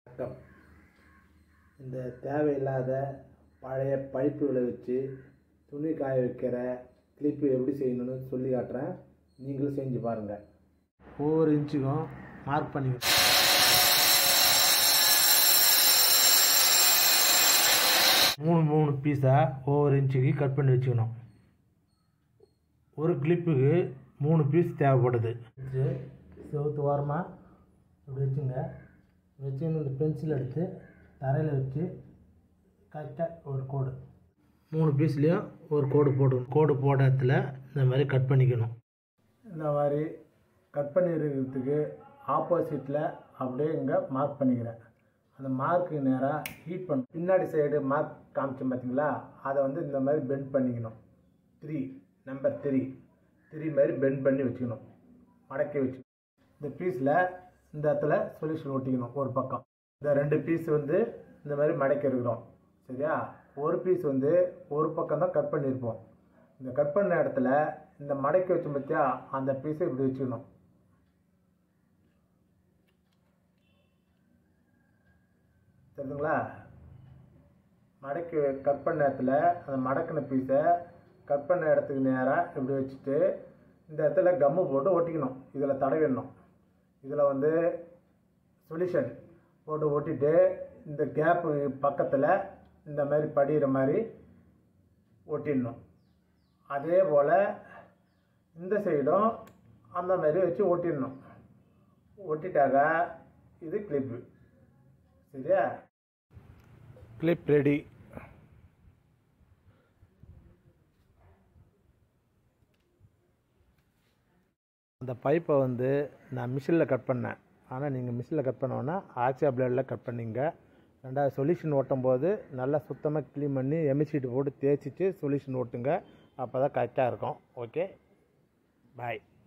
வணக்கம் இந்த தேவையில்லாத பழைய பைப்புகளை வச்சு துணி காய வைக்கிற கிளிப்பு எப்படி செய்யணும்னு சொல்லி காட்டுறேன் நீங்களும் செஞ்சு பாருங்கள் ஒவ்வொரு இன்ச்சுக்கும் மார்க் பண்ணிக்கணும் மூணு மூணு பீஸாக ஒவ்வொரு இன்ச்சுக்கு கட் பண்ணி வச்சுக்கணும் ஒரு கிளிப்புக்கு மூணு பீஸ் தேவைப்படுது வச்சு செவுத்து ஓரமாக இப்படி வச்சுங்க வச்சுன்னு இந்த பென்சில் எடுத்து தரையில் வச்சு கரெக்டாக ஒரு கோடு மூணு பீஸ்லேயும் ஒரு கோடு போடணும் கோடு போட இடத்துல இந்த மாதிரி கட் பண்ணிக்கணும் இந்த மாதிரி கட் பண்ணிருக்கிறதுக்கு ஆப்போசிட்டில் அப்படியே இங்கே மார்க் பண்ணிக்கிறேன் அந்த மார்க்கு நேராக ஹீட் பண்ண பின்னாடி சைடு மார்க் காமிச்சேன் பார்த்தீங்களா அதை வந்து இந்த மாதிரி பெண்ட் பண்ணிக்கணும் த்ரீ நம்பர் த்ரீ த்ரீ மாதிரி பெண்ட் பண்ணி வச்சுக்கணும் மடக்கி வச்சு இந்த பீஸில் இந்த இடத்துல சொல்யூஷன் ஒட்டிக்கணும் ஒரு பக்கம் இந்த ரெண்டு பீஸ் வந்து இந்த மாதிரி மடக்கி இருக்கிறோம் சரியா ஒரு பீஸ் வந்து ஒரு பக்கம் தான் கட் பண்ணியிருப்போம் இந்த கட் பண்ண இடத்துல இந்த மடக்கி வச்சோம் பார்த்தியா அந்த பீஸை இப்படி வச்சுக்கணும் தெரியுதுங்களா மடக்கி கட் பண்ண இடத்துல அந்த மடக்கின பீஸை கட் பண்ண இடத்துக்கு நேராக இப்படி வச்சுட்டு இந்த இடத்துல கம்மு போட்டு ஒட்டிக்கணும் இதில் தடவிடணும் இதில் வந்து சொல்யூஷன் போட்டு ஒட்டிட்டு இந்த கேப்பு பக்கத்தில் இந்த மாதிரி படிகிற மாதிரி ஒட்டிடணும் அதே போல் இந்த சைடும் அந்த மாதிரி வச்சு ஒட்டிடணும் ஒட்டிட்டாக்கா இது கிளிப்பு சரியா கிளிப் ரெடி அந்த பைப்பை வந்து நான் மிஷினில் கட் பண்ணேன் ஆனால் நீங்கள் மிஷினில் கட் பண்ணோன்னா ஆக்சியா பிளேடில் கட் பண்ணிங்க ரெண்டாவது சொல்யூஷன் ஓட்டும் போது நல்லா சுத்தமாக க்ளீன் பண்ணி எம்எஸ்சிட்டு போட்டு தேய்ச்சிட்டு சொல்யூஷன் ஓட்டுங்க அப்போ தான் கரெக்டாக இருக்கும் ஓகே பாய்